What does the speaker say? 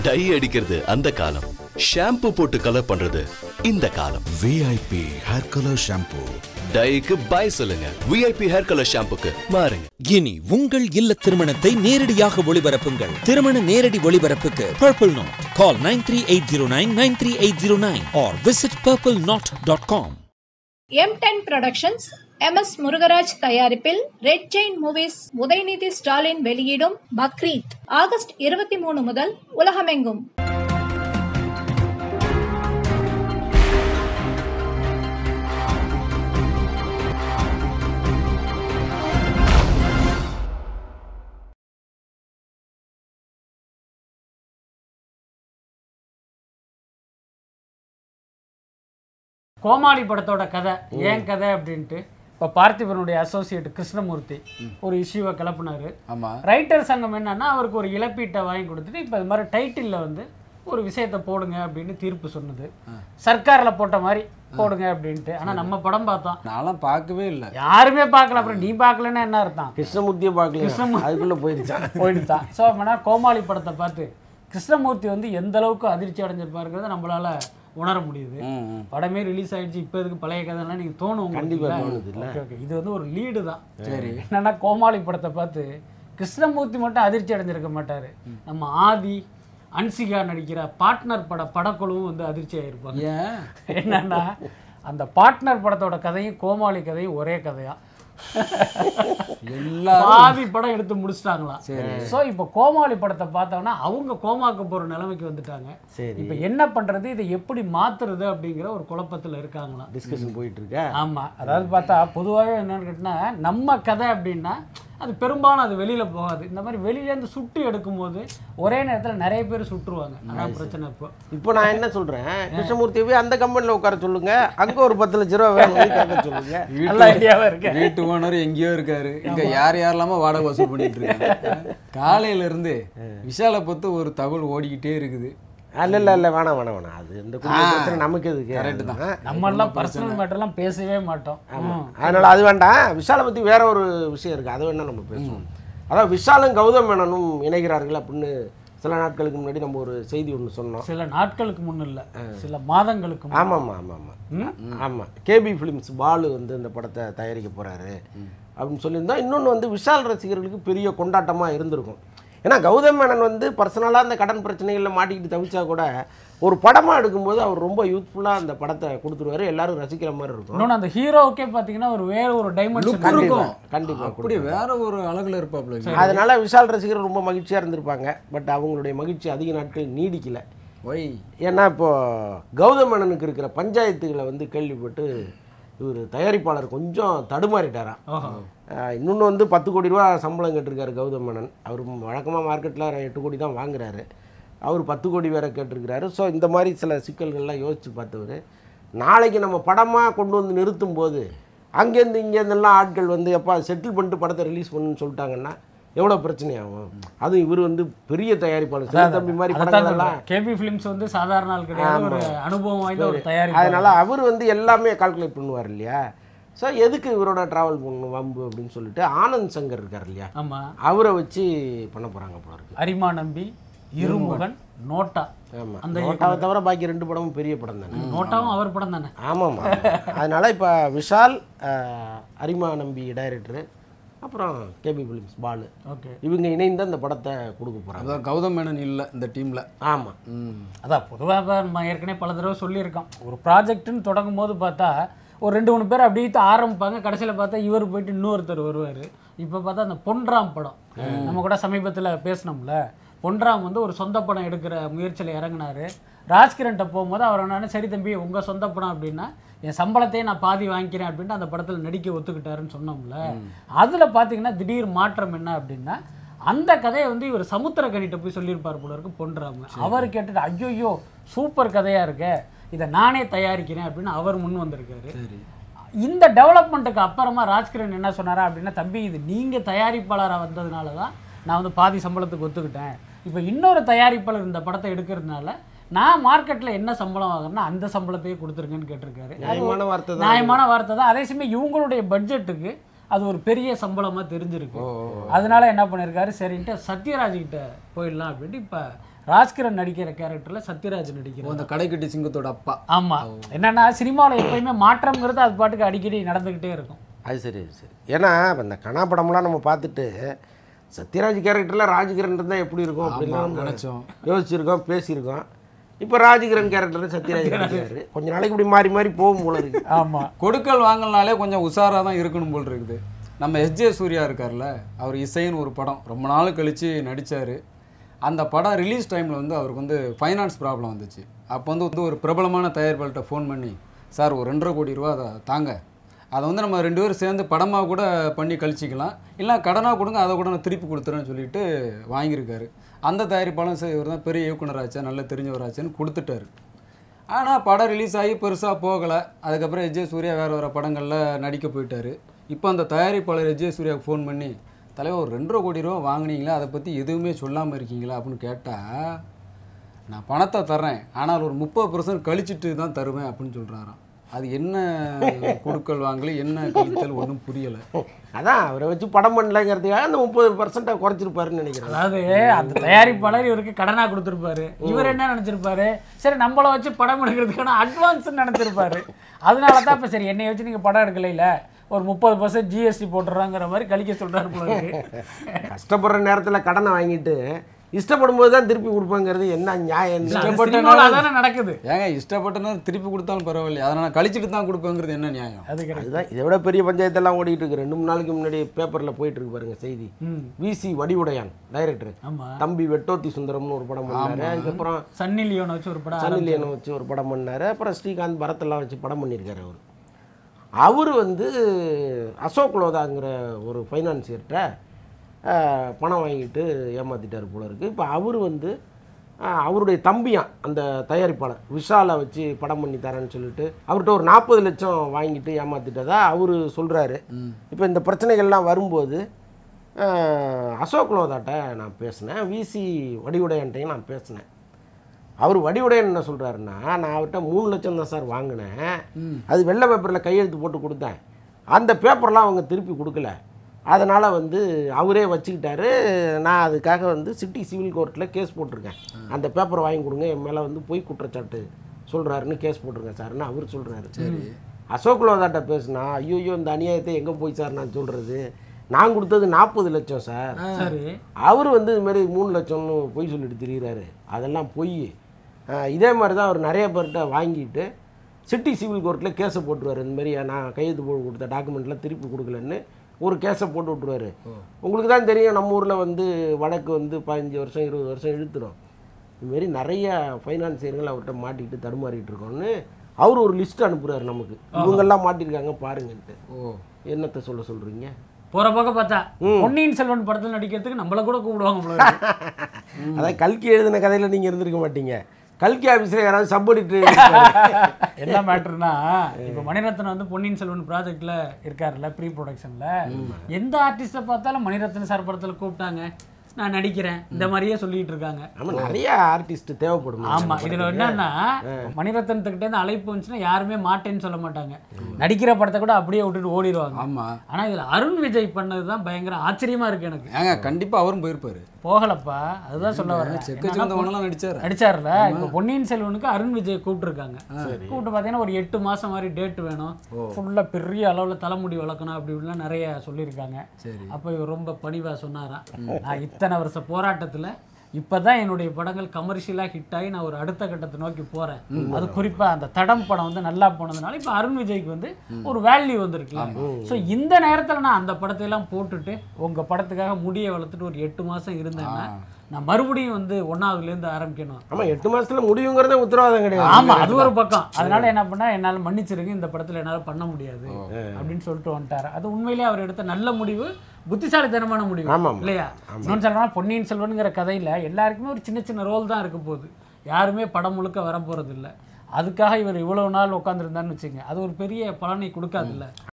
Tie அடிக்கிறது அந்த காலம் ஷாம்பு போட்டு கலர் பண்றது இந்த காலம் விஐபி ஹேர் கலர் ஷாம்பூ டைக்கு பை சொல்லுங்க விஐபி ஹேர் கலர் ஷாம்புக்கு மாறுங்க இனி உங்கள் இல்ல திருமணத்தை நேரடியாக ஒளிபரப்புங்கள் திருமண நேரடி ஒளிபரப்புக்கு purple knot call nine three eight zero nine nine three eight zero nine or visit purple knot dot com M ten productions M S Murugaraj தயாரிப்பில் red Giant movies Udhayanidhi Stalin வெளியிடும் பக்ரீத் ஆகஸ்ட் இருபத்தி மூணு முதல் உலகமெங்கும் கோமாளி படத்தோட கதை ஏன் கதை அப்படின்ட்டு இப்போ பார்த்திபனுடைய அசோசியேட் கிருஷ்ணமூர்த்தி ஒரு இஷ்யூவை கிளப்புனாரு ஆமா ரைட்டர் சங்கம் என்னன்னா அவருக்கு ஒரு இழப்பீட்டை வாங்கி கொடுத்துட்டு இப்போ இது மாதிரி டைட்டிலில் வந்து ஒரு விஷயத்தை போடுங்க அப்படின்னு தீர்ப்பு சொன்னது சர்க்காரில் போட்ட மாதிரி போடுங்க அப்படின்ட்டு ஆனால் நம்ம படம் பார்த்தோம் நான்லாம் பார்க்கவே இல்லை யாருமே பார்க்கல அப்புறம் நீ பார்க்கலன்னா என்ன அர்த்தம் கிருஷ்ணமூர்த்தியை பார்க்கல கிருஷ்ணமூர்த்தி. அதுக்குள்ள போயிருச்சான் போயிட்டு தான் ஸோ அப்படின்னா கோமாளி படத்தை பார்த்து கிருஷ்ணமூர்த்தி வந்து எந்த அளவுக்கு அதிர்ச்சி அடைஞ்சிருப்பாருங்கிறத நம்மளால உணர முடியுது படமே ரிலீஸ் ஆயிடுச்சு இப்போ எதுக்கு பழைய கதைலாம் நீங்க தோணும் உங்களுக்கு கண்டிப்பா இல்ல? தோணுது இல்ல? ஓகே ஓகே இது வந்து ஒரு லீடு தான் சரி என்னன்னா கோமாளி படத்தை பார்த்து கிருஷ்ணமூர்த்தி மட்டும் அதிர்ச்சி அடைஞ்சிருக்க மாட்டாரு நம்ம ஆதி அன்சிகா நடிக்கிற பார்ட்னர் பட படக்குழுவும் வந்து அதிர்ச்சி ஆயிருப்பாங்க ஏன் என்னன்னா அந்த பார்ட்னர் படத்தோட கதையும் கோமாளி கதையும் ஒரே கதையா எல்லாரும் பாதி படம் எடுத்து முடிச்சிட்டாங்களாம் சோ இப்போ கோமாளி படத்தை பார்த்தோம்னா அவங்க கோமாக்கு போற நிலைமைக்கு வந்துட்டாங்க சரி. இப்போ என்ன பண்றது இதை எப்படி மாத்துறது அப்படிங்கிற ஒரு குழப்பத்துல இருக்காங்களாம் டிஸ்கஷன் போயிட்டு இருக்க ஆமா அதாவது பார்த்தா பொதுவாகவே என்னன்னு கேட்டினா நம்ம கதை அப்படின்னா அது பெரும்பாலும் அது வெளியில போகாது இந்த மாதிரி வெளியில இருந்து சுட்டு எடுக்கும்போது ஒரே நேரத்துல நிறைய பேர் சுட்டுருவாங்க அதான் பிரச்சனை இப்போ இப்போ நான் என்ன சொல்றேன் கிருஷ்ணமூர்த்தியை போய் அந்த கம்பெனில உட்கார சொல்லுங்க அங்க ஒரு பத்து லட்ச ரூபா வேணும் கேட்க சொல்லுங்க நல்ல ஐடியாவா இருக்கு வீட்டு ஓனர் எங்கேயோ இருக்காரு இங்க யார் யாரெல்லாமோ வாடகை வசூல் பண்ணிட்டு இருக்காங்க காலையில இருந்து விஷாலை பத்தி ஒரு தகவல் ஓடிக்கிட்டே இருக்குது இல்ல இல்ல இல்ல வேணாம் வேணாம் வேணாம் அது இந்த குடும்ப பிரச்சனை நமக்கு எதுக்கு கரெக்ட் தான். ஆ, நம்ம எல்லாம் பர்சனல் மேட்டர்லாம் பேசவே மாட்டோம் ம். அதனால அது வேண்டாம் விஷாலை பத்தி வேற ஒரு விஷயம் இருக்கு அதை வேணா நம்ம பேசுவோம் அதான் விஷாலும் கௌதம் மேனனும் இணைகிறார்கள் அப்படின்னு சில நாட்களுக்கு முன்னாடி நம்ம ஒரு செய்தி ஒன்று சொன்னோம் சில நாட்களுக்கு முன்ன இல்ல சில மாதங்களுக்கு முன்ன. ஆமாம் ஆமாம் ஆமாம் ஆமாம் கேபி ஃபிலிம்ஸ் பாலு வந்து இந்த படத்தை தயாரிக்க போகிறாரு அப்படின்னு சொல்லியிருந்தோம் இன்னொன்று வந்து விஷால் ரசிகர்களுக்கு பெரிய கொண்டாட்டமாக இருந்திருக்கும் ஏன்னா கௌதம் மேனன் வந்து பர்சனலாக அந்த கடன் பிரச்சனைகளில் மாட்டிக்கிட்டு தவிச்சா கூட ஒரு படமாக எடுக்கும்போது அவர் ரொம்ப யூத்ஃபுல்லாக அந்த படத்தை கொடுத்துருவாரு எல்லாரும் ரசிக்கிற மாதிரி இருக்கும் இன்னொன்னு அந்த ஹீரோவுக்கே பாத்தீங்கன்னா ஒரு வேற ஒரு டைமென்ஷன் லுக் இருக்கும் கண்டிப்பா அப்படி வேற ஒரு அழகுல இருப்பாப்ல அதனால விஷால் ரசிகர்கள் ரொம்ப மகிழ்ச்சியாக இருந்திருப்பாங்க பட் அவங்களுடைய மகிழ்ச்சி அதிக நாட்கள் நீடிக்கல ஒய் ஏன்னா இப்போ கௌதம் மேனனுக்கு இருக்கிற பஞ்சாயத்துகளை வந்து கேள்விப்பட்டு இவர் தயாரிப்பாளர் கொஞ்சம் தடுமாறிட்டாராம் ஆஹ் இன்னொன்று வந்து பத்து கோடி ரூபா சம்பளம் கேட்டிருக்காரு கௌதம் மேனன் அவர் வழக்கமாக மார்க்கெட்டில் எட்டு கோடி தான் வாங்குறாரு அவர் பத்து கோடி வேற கேட்டிருக்கிறாரு ஸோ இந்த மாதிரி சில சிக்கல்கள்லாம் யோசித்து பார்த்தவர் நாளைக்கு நம்ம படமாக கொண்டு வந்து நிறுத்தும் போது அங்கேருந்து இங்கேருந்தெல்லாம் ஆட்கள் வந்து எப்பா செட்டில் பண்ணிட்டு படத்தை ரிலீஸ் பண்ணுன்னு சொல்லிட்டாங்கன்னா எவ்வளோ பிரச்சனை ஆகும் அதுவும் இவர் வந்து பெரிய தயாரிப்பாளர் சிவத்தம்பி மாதிரி படங்கள் எல்லாம் கேபி ஃபிலிம்ஸ் வந்து சாதாரண ஆள் கிடையாது ஒரு அனுபவம் வாய்ந்த ஒரு தயாரிப்பு அதனால அவர் வந்து எல்லாமே கால்குலேட் பண்ணுவார் இல்லையா ஸோ எதுக்கு இவரோட ட்ராவல் பண்ணணும் வம்பு அப்படின்னு சொல்லிட்டு ஆனந்த் சங்கர் இருக்கார் இல்லையா ஆமா அவரை வச்சு பண்ண போகிறாங்க போல இருக்கு அரிமா நம்பி இருமுகன் நோட்டா ஆமாம் அந்த நோட்டாவை தவிர பாக்கி ரெண்டு படமும் பெரிய படம் தானே நோட்டாவும் அவர் படம் தானே ஆமாம் அதனால இப்போ விஷால் ஆஹ், அரிமா நம்பி டைரக்டரு அப்புறம் கேபி ஃபிலிம்ஸ் பாலு ஓகே இவங்க இணைந்து அந்த படத்தை கொடுக்க போகிறாங்க அதான் கௌதம் மேனன் இல்ல இந்த டீம்ல ஆமாம் ம் அதான் பொதுவாக நம்ம ஏற்கனவே பல தடவை சொல்லியிருக்கோம் ஒரு ப்ராஜெக்ட்னு தொடங்கும் போது பார்த்தா ஒரு ரெண்டு மூணு பேர் அப்படியே தான் ஆரம்பிப்பாங்க கடைசியில் பார்த்தா இவர் போயிட்டு இன்னொருத்தர் வருவார் இப்போ பார்த்தா அந்த பொன்ராம் படம் நம்ம கூட சமீபத்தில் பேசினோம்ல பொன்ராம் வந்து ஒரு சொந்த படம் எடுக்கிற முயற்சியில் இறங்குனாரு ராஜ்கிரன்ட்ட போகும்போது அவர் என்னன்னா சரி தம்பி உங்கள் சொந்த படம் அப்படின்னா என் சம்பளத்தையே நான் பாதி வாங்கிக்கிறேன் அப்படின்ட்டு அந்த படத்தில் நடிக்க ஒத்துக்கிட்டாருன்னு சொன்னோம்ல அதில் பார்த்தீங்கன்னா திடீர் மாற்றம் என்ன அப்படின்னா அந்த கதையை வந்து இவர் சமுத்திரக்கனிட்ட போய் சொல்லியிருப்பார் போல இருக்கு பொன்றாம அவர் கேட்டுட்டு ஐயோ சூப்பர் கதையா இருக்கே இதை நானே தயாரிக்கிறேன் அப்படின்னு அவர் முன் வந்திருக்காரு இந்த டெவலப்மெண்ட்டுக்கு அப்புறமா ராஜ்கிரண் என்ன சொன்னாரா அப்படின்னா தம்பி இது நீங்க தயாரிப்பாளராக வந்ததுனால தான் நான் வந்து பாதி சம்பளத்துக்கு ஒத்துக்கிட்டேன் இப்போ இன்னொரு தயாரிப்பாளர் இந்த படத்தை எடுக்கிறதுனால நான் மார்க்கெட்டில் என்ன சம்பளம் வாங்குறேன்னா அந்த சம்பளத்தையே கொடுத்துருங்கன்னு கேட்டிருக்காரு அது ஒரு நியாயமான வார்த்தை தான் நியாயமான வார்த்தை தான் அதே சமயம் இவங்களுடைய பட்ஜெட்டுக்கு அது ஒரு பெரிய சம்பளமா தெரிஞ்சிருக்கு அதனால என்ன பண்ணியிருக்காரு சரின்ட்டு சத்யராஜ் கிட்ட போயிடலாம் அப்படின்ட்டு இப்போ ராஜ்கிரண் நடிக்கிற கேரக்டர்ல சத்யராஜ் நடிக்கிறார் அந்த கடைக்கட்டி சிங்கத்தோட அப்பா ஆமா என்னன்னா சினிமாவில் எப்பயுமே மாற்றம்ங்கிறது அது பாட்டுக்கு அடிக்கடி நடந்துகிட்டே இருக்கும் அது சரி அது சரி ஏன்னா இப்ப இந்த கனா படம்லாம் நம்ம பார்த்துட்டு சத்யராஜ் கேரக்டரில் ராஜகிரண் இருந்தால் எப்படி இருக்கும் அப்படிலாம் நம்ம நினைச்சோம். யோசிச்சிருக்கோம் பேசியிருக்கோம் இப்போ ராஜகிரண் கேரக்டரில் சத்யராஜ் நடிக்கிறாரு கொஞ்ச நாளைக்கு இப்படி மாறி மாறி போகும் போல இருக்கு ஆமா கொடுக்கல் வாங்கலனாலே கொஞ்சம் உஷாராக தான் இருக்கணும் போல் இருக்குது நம்ம எஸ்ஜே சூர்யா இருக்கார்ல அவர் இசைன்னு ஒரு படம் ரொம்ப நாள் கழித்து நடித்தார் அந்த படம் ரிலீஸ் டைமில் வந்து அவருக்கு வந்து ஃபைனான்ஸ் ப்ராப்ளம் வந்துச்சு அப்போ வந்து வந்து ஒரு பிரபலமான தயாரிப்பாளர்கிட்ட ஃபோன் பண்ணி சார் ஒரு ரெண்டரை கோடி ரூபா அதை தாங்க அதை வந்து நம்ம ரெண்டு பேரும் சேர்ந்து படமாக கூட பண்ணி கழிச்சிக்கலாம் இல்லை கடனாக கொடுங்க அதை கூட நான் திருப்பி கொடுத்துறேன்னு சொல்லிட்டு வாங்கியிருக்காரு அந்த தயாரிப்பாளரும் சரி இவர் தான் பெரிய இயக்குனராச்சா நல்ல தெரிஞ்சவராச்சேன்னு கொடுத்துட்டாரு ஆனால் படம் ரிலீஸ் ஆகி பெருசாக போகலை அதுக்கப்புறம் எஜே சூர்யா வேறு வேறு படங்களில் நடிக்க போயிட்டாரு இப்போ அந்த தயாரிப்பாளர் எஜே சூர்யாவுக்கு ஃபோன் பண்ணி தலைவர் ஒரு ரெண்டரை கோடி ரூபா வாங்குனீங்களா அதை பற்றி எதுவுமே சொல்லாமல் இருக்கீங்களா அப்படின்னு கேட்டால் நான் பணத்தை தர்றேன் ஆனால் ஒரு முப்பது பர்சன்ட் கழிச்சிட்டு தான் தருவேன் அப்படின்னு சொல்கிறாராம் அது என்ன கொடுக்கல் வாங்கல என்ன கழித்தல் ஒன்றும் புரியலை அதான் அவரை வச்சு படம் பண்ணலங்கிறதுக்காக அந்த முப்பது பர்சன்ட்டை குறைச்சிருப்பாருன்னு நினைக்கிறேன் அதாவது அந்த தயாரிப்பாளர் இவருக்கு கடனா கொடுத்துருப்பாரு இவர் என்ன நினைச்சிருப்பாரு சரி நம்மள வச்சு படம் எடுக்கிறதுக்கான அட்வான்ஸ் நினைச்சிருப்பாரு அதனால தான் இப்போ சரி என்னை வச்சு நீங்க படம் எடுக்கலைல ஒரு முப்பது பர்சன்ட் ஜிஎஸ்டி போட்டுறாங்கிற மாதிரி கழிக்க சொல்றாரு போல இருக்கு கஷ்டப்படுற நேரத்தில் கடனை வாங்கிட்டு இஷ்டப்படும் போது தான் திருப்பி கொடுப்பாங்கிறது என்ன நியாயம் என்ன? இஷ்டப்பட்ட சினிமாவில் நாள் அதானே நடக்குது ஏங்க இஷ்டப்பட்டனா திருப்பி கொடுத்தாலும் பரவாயில்லையா அதை நான் கழிச்சிட்டு தான் கொடுப்பேங்கிறது என்ன நியாயம் அது கிடையாது அதுதான் இதை விட பெரிய பஞ்சாயத்தெல்லாம் ஓடிட்டு இருக்கு ரெண்டு மூணு நாளைக்கு முன்னாடி பேப்பரில் போயிட்டு இருக்கு பாருங்க செய்தி விசி வடிவுடையான் டைரக்டர் ஆமா தம்பி வெட்டோத்தி சுந்தரம்னு ஒரு படம் பண்ணாரு அதுக்கப்புறம் சன்னி லியோனை வச்சு ஒரு படம் சன்னி லியோனை வச்சு ஒரு படம் பண்ணாரு அப்புறம் ஸ்ரீகாந்த் பரத்தெல்லாம் வச்சு படம் பண்ணியிருக்காரு அவர் அவர் வந்து அசோக் லோதாங்கிற ஒரு ஃபைனான்சியர்கிட்ட பணம் வாங்கிட்டு ஏமாத்திட்டார் போல இருக்கு இப்போ அவர் வந்து ஆஹ், அவருடைய தம்பியான் அந்த தயாரிப்பாளர் விஷாலை வச்சு படம் பண்ணி தரேன்னு சொல்லிட்டு அவர்கிட்ட ஒரு நாற்பது லட்சம் வாங்கிட்டு ஏமாத்திட்டதா அவர் சொல்கிறாரு இப்போ இந்த பிரச்சனைகள்லாம் வரும்போது ஆஹ், அசோக் லோதாட்ட நான் பேசினேன் விசி வடிவுடையன்ட்டையும் நான் பேசினேன் அவர் வடிவுடையன் என்ன சொல்கிறாருன்னா நான் அவர்கிட்ட மூணு லட்சம் தான் சார் வாங்கினேன் அது வெள்ளை பேப்பரில் கையெழுத்து போட்டு கொடுத்தேன் அந்த பேப்பர்லாம் அவங்க திருப்பி கொடுக்கல அதனால் வந்து அவரே வச்சுக்கிட்டாரு நான் அதுக்காக வந்து சிட்டி சிவில் கோர்ட்டில் கேஸ் போட்டிருக்கேன் அந்த பேப்பரை வாங்கி கொடுங்க என் மேலே வந்து பொய் குற்றச்சாட்டு சொல்கிறாருன்னு கேஸ் போட்டிருக்கேன் சார்னு அவர் சொல்கிறாரு சரி அசோக் லோதாட்ட பேசுனா ஐயோ இந்த அநியாயத்தை எங்கே போய் சார் நான் சொல்கிறது நான் கொடுத்தது நாற்பது லட்சம் சார் சரி அவர் வந்து இது மாதிரி மூணு லட்சம்னு பொய் சொல்லிட்டு திரியிறாரு அதெல்லாம் பொய் அஹ் இதே மாதிரி தான் அவர் நிறைய பேர்கிட்ட வாங்கிட்டு சிட்டி சிவில் கோர்ட்டில் கேஸை போட்டுருவார் இந்த மாதிரி நான் கையெழுத்து போட்டு கொடுத்த டாக்குமெண்ட்லாம் திருப்பி கொடுக்கலன்னு ஒரு கேஸை போட்டு விட்ருவாரு உங்களுக்கு தான் தெரியும் நம்ம ஊரில் வந்து வழக்கு வந்து பதினஞ்சு வருஷம் இருபது வருஷம் இழுத்துடும் இதுமாரி நிறைய ஃபைனான்சியர்கள் அவர்கிட்ட மாட்டிக்கிட்டு தடுமாறிட்டு இருக்கோம்னு அவர் ஒரு லிஸ்ட் அனுப்புகிறாரு நமக்கு இவங்கெல்லாம் மாட்டியிருக்காங்க பாருங்கன்ட்டு ஓ என்னத்தை சொல்ல சொல்கிறீங்க போற பக்கம் பார்த்தா பொன்னியின் செல்வன் படத்தில் நடிக்கிறதுக்கு நம்மள கூட கூப்பிடுவாங்க போல இருக்கு. அதான் கல்கி எழுதின கதையில் நீங்கள் இருந்திருக்க மாட்டீங்க கல்கி ஆஃபீஸில் யாராவது சப்போர்ட் என்ன மேட்டர்னா இப்போ மணிரத்னம் வந்து பொன்னியின் செல்வன் ப்ராஜெக்ட்ல இருக்காருல்ல ப்ரீ ப்ரொடக்ஷன்ல எந்த ஆர்டிஸ்ட்டை பார்த்தாலும் மணிரத்னம் சார் படத்துல கூப்பிட்டாங்க நான் நடிக்கிறேன் இந்த மாதிரியே சொல்லிட்டு இருக்காங்க ஆமாம் நிறைய ஆர்டிஸ்ட் தேவைப்படும் ஆமா இதுல என்னன்னா மணிரத்னத்துக்கிட்ட இருந்து அழைப்பு வந்துச்சுன்னா யாருமே மாட்டேன்னு சொல்ல மாட்டாங்க நடிக்கிற படத்தை கூட அப்படியே விட்டுட்டு ஓடிடுவாங்க ஆமா ஆனா இதுல அருண் விஜய் பண்ணதுதான் பயங்கர ஆச்சரியமா இருக்கு எனக்கு ஏங்க கண்டிப்பா அவரும் போயிருப்பாரு போகலப்பா அதுதான் சொல்ல வரேன் செக்க சிவந்தவனெல்லாம் நடிச்சாரு நடிச்சார்ல இப்போ பொன்னியின் செல்வனுக்கு அருண் விஜய் கூப்பிட்டுருக்காங்க கூப்பிட்டு பார்த்தீங்கன்னா ஒரு எட்டு மாசம் மாதிரி டேட் வேணும் ஃபுல்லா பெரிய அளவுல தலைமுடி வளர்க்கணும் அப்படி இப்படிலாம் நிறைய சொல்லியிருக்காங்க சரி அப்போ இவர் ரொம்ப பணிவா சொன்னாராம் நான் இத்தனை வருஷ போராட்டத்துல இப்பதான் என்னுடைய படங்கள் கமர்ஷியலா ஹிட் ஆகி நான் ஒரு அடுத்த கட்டத்தை நோக்கி போறேன் அது குறிப்பா அந்த தடம் படம் வந்து நல்லா போனதுனால இப்ப அருண் விஜய்க்கு வந்து ஒரு வேல்யூ வந்திருக்குல்ல ஸோ இந்த நேரத்துல நான் அந்த படத்தை எல்லாம் போட்டுட்டு உங்க படத்துக்காக முடியை வளர்த்துட்டு ஒரு எட்டு மாசம் இருந்தேன்னா நான் மறுபடியும் வந்து ஒன்னாவதுல இருந்து ஆரம்பிக்கணும் ஆமாம் எட்டு மாசத்துல முடியுங்கிறதே உத்தரவாதம் கிடையாது ஆமா அது ஒரு பக்கம் அதனால என்ன பண்ணா என்னால மன்னிச்சிருங்க இந்த படத்துல என்னால பண்ண முடியாது அப்படின்னு சொல்லிட்டு வந்துட்டாரு அது உண்மையிலேயே அவர் எடுத்த நல்ல முடிவு புத்திசாலித்தனமான முடிவு ஆமாம். இல்லையா இன்னொன்று சொல்லணும்னா பொன்னியின் செல்வனுங்கிற கதையில எல்லாருக்குமே ஒரு சின்ன சின்ன ரோல் தான் இருக்க போகுது யாருமே படம் முழுக்க வர போறது இல்ல அதுக்காக இவர் இவ்வளவு நாள் உட்காந்துருந்தான்னு வச்சுங்க அது ஒரு பெரிய பலனை கொடுக்காதுல்ல